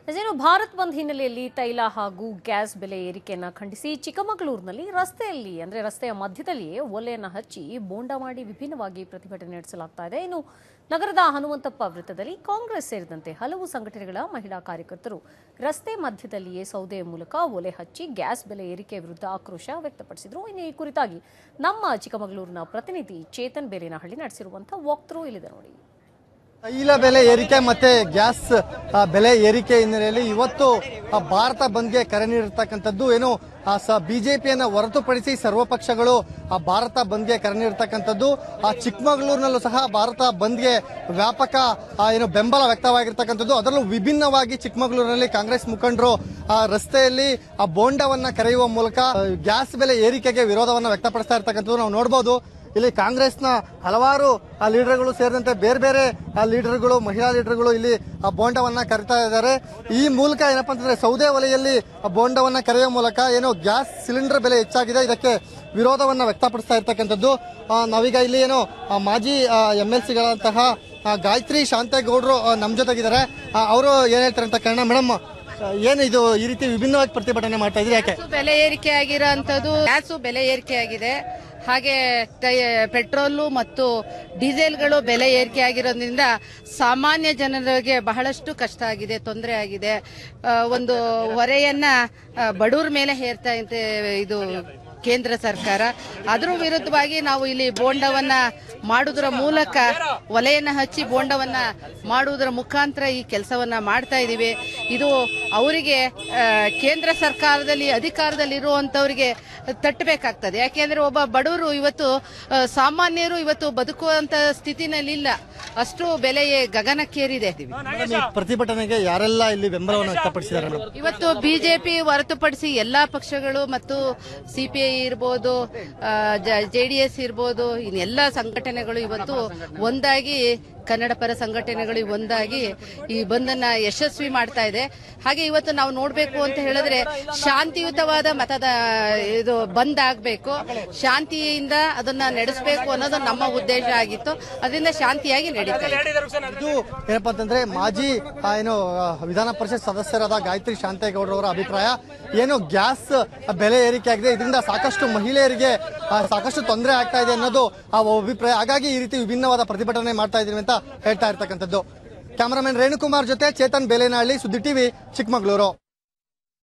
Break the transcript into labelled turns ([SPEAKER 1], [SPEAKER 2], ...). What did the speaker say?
[SPEAKER 1] ಅದೇನು ಭಾರತ್ ಬಂದ್ ಹಿನ್ನೆಲೆಯಲ್ಲಿ ತೈಲ ಹಾಗೂ ಗ್ಯಾಸ್ ಬೆಲೆ ಏರಿಕೆಯನ್ನ ಖಂಡಿಸಿ ಚಿಕ್ಕಮಗಳೂರಿನಲ್ಲಿ ರಸ್ತೆಯಲ್ಲಿ ಅಂದ್ರೆ ರಸ್ತೆಯ ಮಧ್ಯದಲ್ಲಿಯೇ ಒಲೆಯನ್ನ ಹಚ್ಚಿ ಬೋಂಡ ಮಾಡಿ ವಿಭಿನ್ನವಾಗಿ ಪ್ರತಿಭಟನೆ ನಡೆಸಲಾಗ್ತಾ ಇದೆ ಇನ್ನು ನಗರದ ಹನುಮಂತಪ್ಪ ವೃತ್ತದಲ್ಲಿ ಕಾಂಗ್ರೆಸ್ ಸೇರಿದಂತೆ ಹಲವು ಸಂಘಟನೆಗಳ ಮಹಿಳಾ ಕಾರ್ಯಕರ್ತರು ರಸ್ತೆ ಮಧ್ಯದಲ್ಲಿಯೇ ಸೌದೆಯ ಮೂಲಕ ಒಲೆ ಹಚ್ಚಿ ಗ್ಯಾಸ್ ಬೆಲೆ ಏರಿಕೆ ವಿರುದ್ಧ ಆಕ್ರೋಶ ವ್ಯಕ್ತಪಡಿಸಿದ್ರು ಇನ್ನು ಈ ಕುರಿತಾಗಿ ನಮ್ಮ ಚಿಕ್ಕಮಗಳೂರಿನ ಪ್ರತಿನಿಧಿ ಚೇತನ್ ಬೇಲಿನಹಳ್ಳಿ ನಡೆಸಿರುವಂತಹ ವಾಕ್ ಥ್ರೂ ಇಲ್ಲಿದೆ ನೋಡಿ
[SPEAKER 2] ತೈಲ ಬೆಲೆ ಏರಿಕೆ ಮತ್ತೆ ಗ್ಯಾಸ್ ಆ, ಬೆಲೆ ಏರಿಕೆ ಹಿನ್ನೆಲೆಯಲ್ಲಿ ಇವತ್ತು ಆ, ಭಾರತ ಬಂದ್ಗೆ ಕರೆ ನೀಡಿರ್ತಕ್ಕಂಥದ್ದು ಏನು ಬಿಜೆಪಿಯನ್ನ ಹೊರತುಪಡಿಸಿ ಸರ್ವ ಪಕ್ಷಗಳು ಆ ಭಾರತ ಬಂದ್ಗೆ ಕರೆ ನೀಡಿರ್ತಕ್ಕಂಥದ್ದು ಆ ಚಿಕ್ಕಮಗಳೂರಿನಲ್ಲೂ ಸಹ ಭಾರತ ಬಂದ್ಗೆ ವ್ಯಾಪಕ ಆ, ಏನು ಬೆಂಬಲ ವ್ಯಕ್ತವಾಗಿರ್ತಕ್ಕಂಥದ್ದು ಅದರಲ್ಲೂ ವಿಭಿನ್ನವಾಗಿ ಚಿಕ್ಕಮಗಳೂರಿನಲ್ಲಿ ಕಾಂಗ್ರೆಸ್ ಮುಖಂಡರು ಆ ರಸ್ತೆಯಲ್ಲಿ ಆ ಬೋಂಡವನ್ನ ಕರೆಯುವ ಮೂಲಕ ಆ, ಗ್ಯಾಸ್ ಬೆಲೆ ಏರಿಕೆಗೆ ವಿರೋಧವನ್ನ ವ್ಯಕ್ತಪಡಿಸ್ತಾ ಇರ್ತಕ್ಕಂಥದ್ದು ನಾವು ನೋಡಬಹುದು ಇಲ್ಲಿ ಕಾಂಗ್ರೆಸ್ನ ಹಲವಾರು ಆ ಲೀಡರ್ಗಳು ಸೇರಿದಂತೆ ಬೇರೆ ಬೇರೆ ಆ ಲೀಡರ್ಗಳು ಮಹಿಳಾ ಲೀಡರ್ಗಳು ಇಲ್ಲಿ ಆ ಬೋಂಡವನ್ನ ಕರಿತಾ ಇದ್ದಾರೆ ಈ ಮೂಲಕ ಏನಪ್ಪಾ ಅಂತಂದ್ರೆ ಸೌದೆ ಒಲೆಯಲ್ಲಿ ಆ ಬೋಂಡವನ್ನ ಕರೆಯುವ ಮೂಲಕ ಏನು ಗ್ಯಾಸ್ ಸಿಲಿಂಡರ್ ಬೆಲೆ ಹೆಚ್ಚಾಗಿದೆ ಇದಕ್ಕೆ ವಿರೋಧವನ್ನ ವ್ಯಕ್ತಪಡಿಸ್ತಾ ಇರ್ತಕ್ಕಂಥದ್ದು ಆ, ನಾವೀಗ ಇಲ್ಲಿ ಏನು ಆ, ಮಾಜಿ ಎಂ ಎಲ್ ಸಿಗಳಂತಹ ಗಾಯತ್ರಿ ಶಾಂತೇಗೌಡರು ಆ, ನಮ್ ಜೊತೆಗಿದ್ದಾರೆ ಅವರು ಏನ್ ಹೇಳ್ತಾರೆ ಅಂತ ಕಾರಣ ಮೇಡಮ್ ಏನು ಇದು ಈ ರೀತಿ ವಿಭಿನ್ನವಾಗಿ ಪ್ರತಿಭಟನೆ ಮಾಡ್ತಾ ಇದ್ರಿ ಯಾಕೆ
[SPEAKER 3] ಗ್ಯಾಸು ಬೆಲೆ ಏರಿಕೆ ಆಗಿರೋಂಥದ್ದು ಗ್ಯಾಸು ಬೆಲೆ ಏರಿಕೆ ಆಗಿದೆ ಹಾಗೆ ಟೈ- ಪೆಟ್ರೋಲು ಮತ್ತು ಡೀಸೆಲ್ಗಳು ಬೆಲೆ ಏರಿಕೆ ಆಗಿರೋದ್ರಿಂದ ಸಾಮಾನ್ಯ ಜನರಿಗೆ ಬಹಳಷ್ಟು ಕಷ್ಟ ಆಗಿದೆ ತೊಂದರೆ ಆಗಿದೆ ಆ, ಒಂದು ಹೊರೆಯನ್ನ ಆ, ಬಡವ್ರ ಮೇಲೆ ಹೇರ್ತಾ ಇದೆ ಇದು ಕೇಂದ್ರ ಸರ್ಕಾರ ಅದರ ವಿರುದ್ಧವಾಗಿ ನಾವು ಇಲ್ಲಿ ಬೋಂಡವನ್ನ ಮಾಡುವುದರ ಮೂಲಕ ಒಲೆಯನ್ನ ಹಚ್ಚಿ ಬೋಂಡವನ್ನ ಮಾಡುವುದರ ಮುಖಾಂತರ ಈ ಕೆಲಸವನ್ನ ಮಾಡ್ತಾ ಇದ್ದೀವಿ ಇದು ಅವರಿಗೆ ಆ, ಕೇಂದ್ರ ಸರ್ಕಾರದಲ್ಲಿ ಅಧಿಕಾರದಲ್ಲಿ ಇರುವಂತವರಿಗೆ ತಟ್ಟಬೇಕಾಗ್ತದೆ ಯಾಕೆಂದ್ರೆ ಒಬ್ಬ ಬಡವರು ಇವತ್ತು ಆ, ಸಾಮಾನ್ಯರು ಇವತ್ತು ಬದುಕುವಂತ ಸ್ಥಿತಿನಲ್ಲಿ ಇಲ್ಲ ಅಷ್ಟು ಬೆಲೆ ಗಗನಕ್ಕೇರಿದೆ
[SPEAKER 2] ಮೇಡಮ್, ಈ ಪ್ರತಿಭಟನೆಗೆ ಯಾರೆಲ್ಲ ಇಲ್ಲಿ ಬೆಂಬಲವನ್ನು ವ್ಯಕ್ತಪಡಿಸಿದ್ದಾರೆ ಮೇಡಮ್
[SPEAKER 3] ಇವತ್ತು ಬಿಜೆಪಿ ಹೊರತುಪಡಿಸಿ ಎಲ್ಲಾ ಪಕ್ಷಗಳು ಮತ್ತು ಸಿಪಿಐ ಇರ್ಬೋದು ಜೆಡಿಎಸ್ ಇರ್ಬೋದು ಇನ್ನೆಲ್ಲ ಸಂಘಟನೆಗಳು ಇವತ್ತು ಒಂದಾಗಿ ಕನ್ನಡ ಪರ ಸಂಘಟನೆಗಳು ಒಂದಾಗಿ ಈ ಬಂದನ್ನ ಯಶಸ್ವಿ ಮಾಡ್ತಾ ಇದೆ ಹಾಗೆ ಇವತ್ತು ನಾವು ನೋಡಬೇಕು ಅಂತ ಹೇಳಿದ್ರೆ ಶಾಂತಿಯುತವಾದ ಮತದ ಇದು ಬಂದ್ ಆಗ್ಬೇಕು ಶಾಂತಿಯಿಂದ ಅದನ್ನ ನಡೆಸಬೇಕು ಅನ್ನೋದು ನಮ್ಮ ಉದ್ದೇಶ ಆಗಿತ್ತು ಅದರಿಂದ ಶಾಂತಿಯಾಗಿ ನಡೀತಾ ಇದೆ
[SPEAKER 2] ಇದು ಏನಪ್ಪಾ ಅಂತಂದ್ರೆ ಮಾಜಿ ಆ, ಏನು ಆ, ವಿಧಾನ ಪರಿಷತ್ ಸದಸ್ಯರಾದ ಗಾಯತ್ರಿ ಶಾಂತೇಗೌಡರವರ ಅಭಿಪ್ರಾಯ ಏನು ಗ್ಯಾಸ್ ಬೆಲೆ ಏರಿಕೆ ಆಗಿದೆ ಇದರಿಂದ ಸಾಕಷ್ಟು ಮಹಿಳೆಯರಿಗೆ ಆ, ಸಾಕಷ್ಟು ತೊಂದರೆ ಆಗ್ತಾ ಇದೆ ಅನ್ನೋದು ಆ ಅಭಿಪ್ರಾಯ ಹಾಗಾಗಿ ಈ ರೀತಿ ವಿಭಿನ್ನವಾದ ಪ್ರತಿಭಟನೆ ಮಾಡ್ತಾ ಇದೀವಿ ಅಂತ ಹೇಳ್ತಾ ಇರ್ತಕ್ಕಂಥದ್ದು ಕ್ಯಾಮರಾಮನ್ ರೇಣುಕುಮಾರ್ ಜೊತೆ ಚೇತನ್ ಬೇಲೇನಹಳ್ಳಿ ಸುದ್ದಿ ಟಿವಿ ಚಿಕ್ಕಮಗಳೂರು